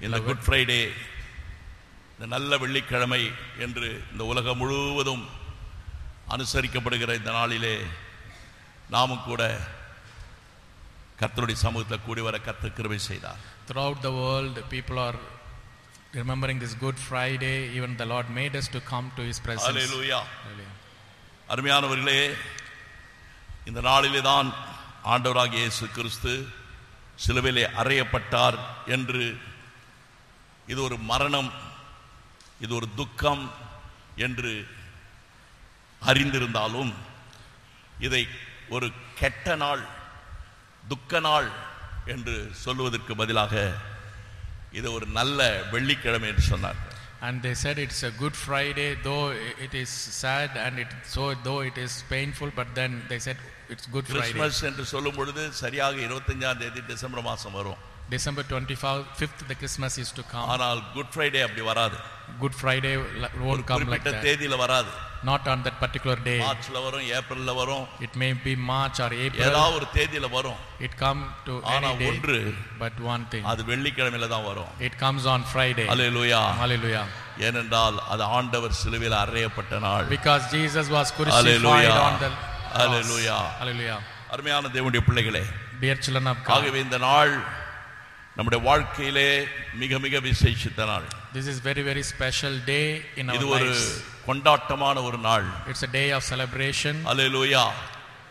இந்த beloved. Good Friday இந்த நல்ல வெள்ளிக்கிழமை என்று இந்த உலகம் முழுவதும் அனுசரிக்கப்படுகிற இந்த நாளிலே நாமும் கூட கர்த்தருடைய சமூகத்தில் கூடி வர கர்த்தர் கிருபை செய்தார் Throughout the world, people are remembering this Good Friday. Even the Lord made us to come to His presence. Hallelujah Hallelujah. அருமையானவர்களே இந்த நாளிலே தான் ஆண்டவராகிய இயேசு கிறிஸ்து சிலுவையிலே அறையப்பட்டார் என்று இது ஒரு மரணம் இது ஒரு துக்கம் என்று அறிந்திருந்தாலும் இதை ஒரு கெட்ட நாள் துக்க நாள் என்று சொல்லுவதற்கு பதிலாக இது ஒரு நல்ல வெள்ளிக்கிழமை என்று சொன்னார் And they said it's a Good Friday, though it is sad and it so though it is painful, but then they said it's Good Friday. Christmas என்று சொல்லும் பொழுது சரியாக இருபத்தஞ்சாம் தேதி டிசம்பர் மாதம் வரும் December 25th, the Christmas is to come. ஆனால் good Friday அப்படி வராது Good Friday ஒரு won't come like குறிப்பிட்ட that. தேதியில வராது Not on that particular day. மார்ச்ல வரும் ஏப்ரல்ல வரும் It may be March or April. ஏதாவது ஒரு தேதியில வரும் It come to ஆனா any day. ஒன்று But one thing, அது வெள்ளிக்கிழமையில தான் வரும் it comes on Friday. Hallelujah Hallelujah. ஏனென்றால் அது ஆண்டவர் சிலுவையில் அறையப்பட்ட நாள் Because Jesus was crucified Hallelujah. on the cross. Hallelujah. Hallelujah. அருமையான தேவனுடைய பிள்ளைகளே Dear children of God, ஆகவே இந்த நாள் நம்முடைய வாழ்க்கையிலே மிக மிக விசேஷித்த நாள் this is very very special day in our இது ஒரு lives. கொண்டாட்டமான ஒரு நாள் It's a day of celebration. Hallelujah